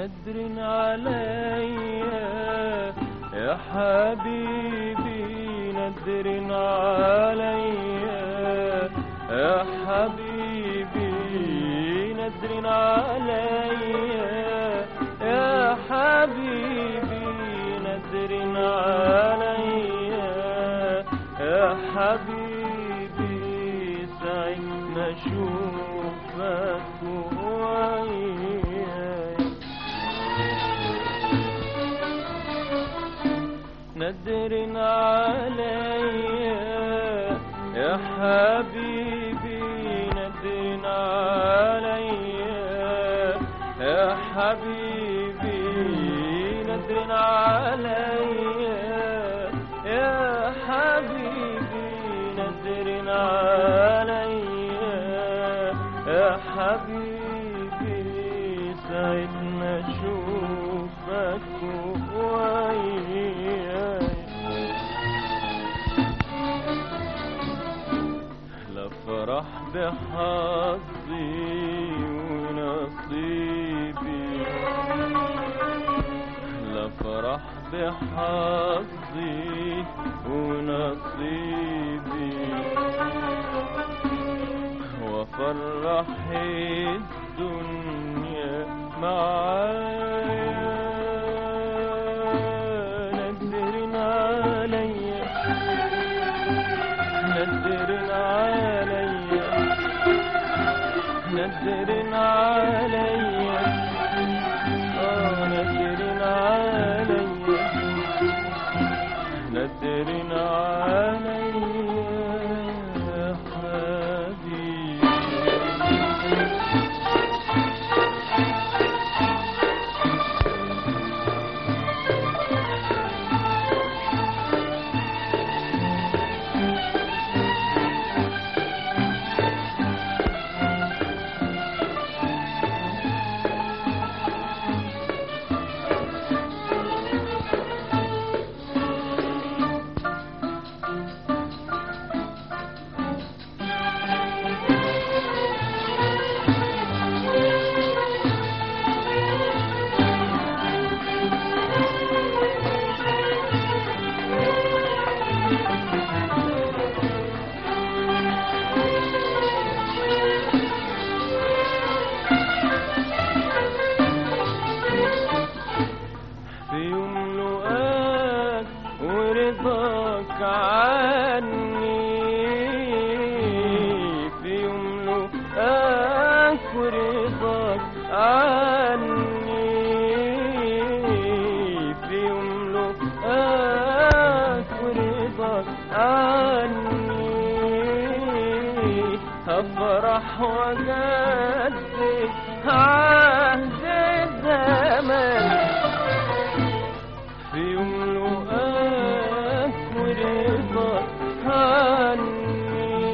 ندر عليا يا حبيبي ندر عليا يا حبيبي ندر عليا يا حبيبي ندر عليا يا حبيبي سعيد ما اشوفك وياي ندر عليا يا حبيبي ندر عليا يا حبيبي ندر عليا يا حبيبي ندر عليا يا حبيبي سعيد ما اشوفك وياي لا فرح بحظي ونصيبي لا فرح بحظي ونصيبي وفرح الدنيا معايا ندر عليا ندر عليا ندر عليا آه ندر عليا ندر عليا يا حبيبي في يوم لقاك ورضاك عني في يوم لقاك ورضاك عني في يوم لقاك ورضاك عني هفرح وجدد عهد الزمن في يوم لقاك ورضاك عني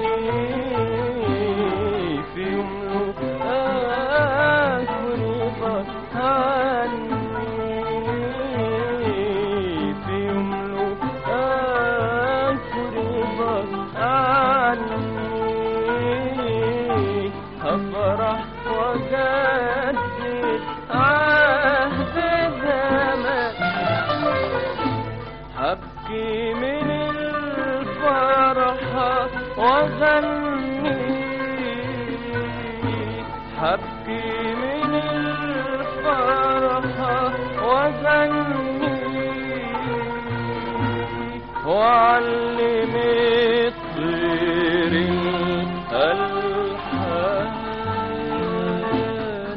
في يوم لقاك ورضاك عني في يوم لقاك ورضاك عني هفرح وجدد عهد الزمن هبكي من الفرحة وغني هبكي من الفرحة وغني وعلم الطير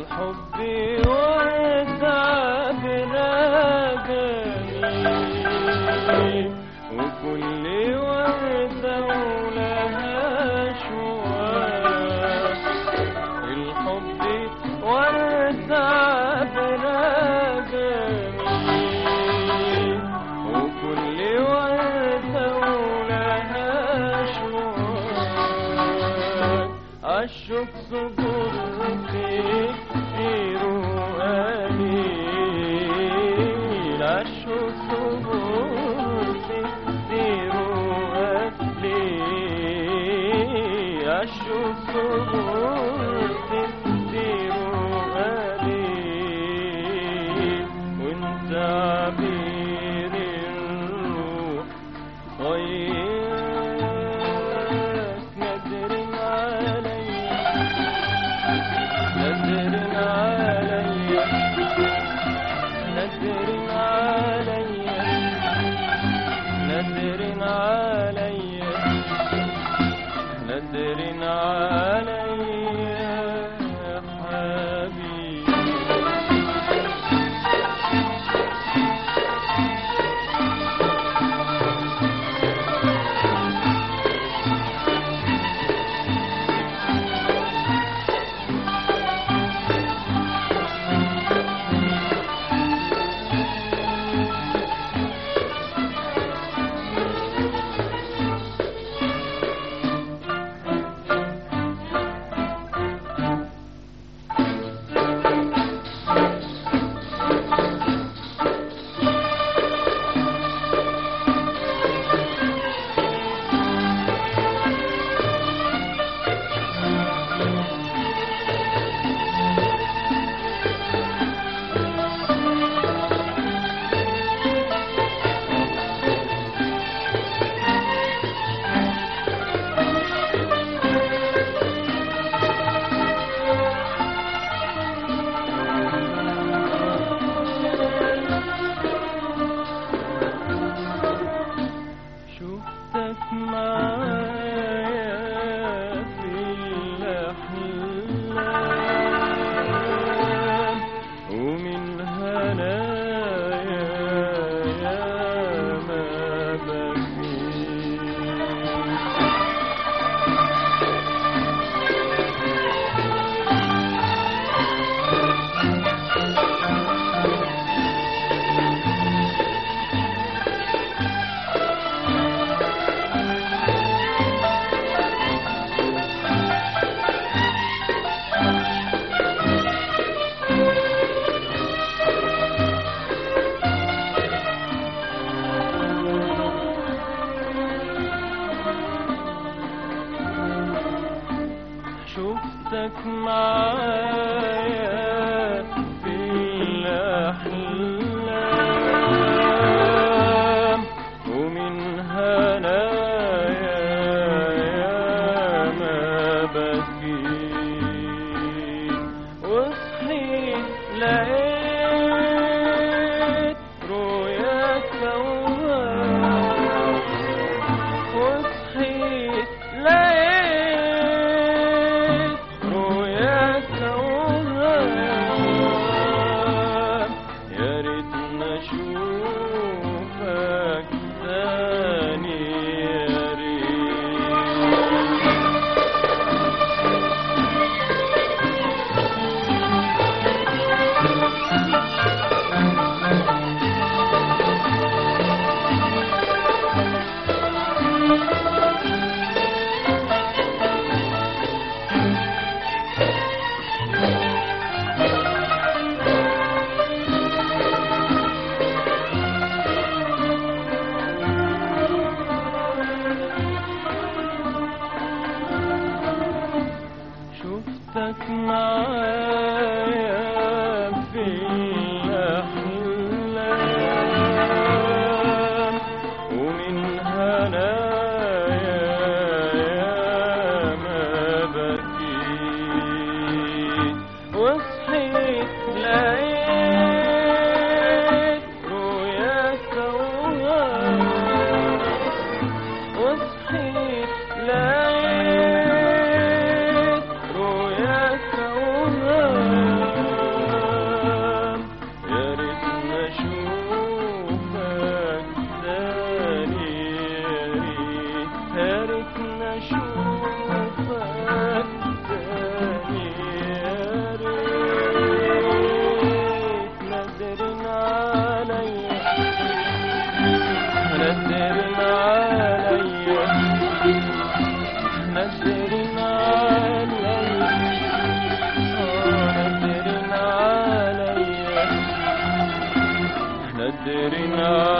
الحب وتعبنا جميل وكل وردة ولها شواك الحب وتعبنا جميل وكل وردة ولها شواك عالشوق صبرتي قليل عالشوق صبرتي قليل عالشوق صبرتي قليل وانت عبير الروح طيب نادر عليا نادر عليا نادر عليا نادر عليا نادر عليا يا حبيبي شفتك معايا في الأحلام ومن هنايا يا ما بكيت شفتك معايا في الأحلام ومن هنايا يا ما بكيت وصحيت لقيت رؤياك وهاك وصحيت لقيت رؤياك وهاك يا ريتنا اشوفك تاني يا ريت شفتك معايا في الأحلام ومن هنايا يا ما بكيت وصحيت لقيت رؤياك وهاك وصحيت لقيت رؤياك وهاك غير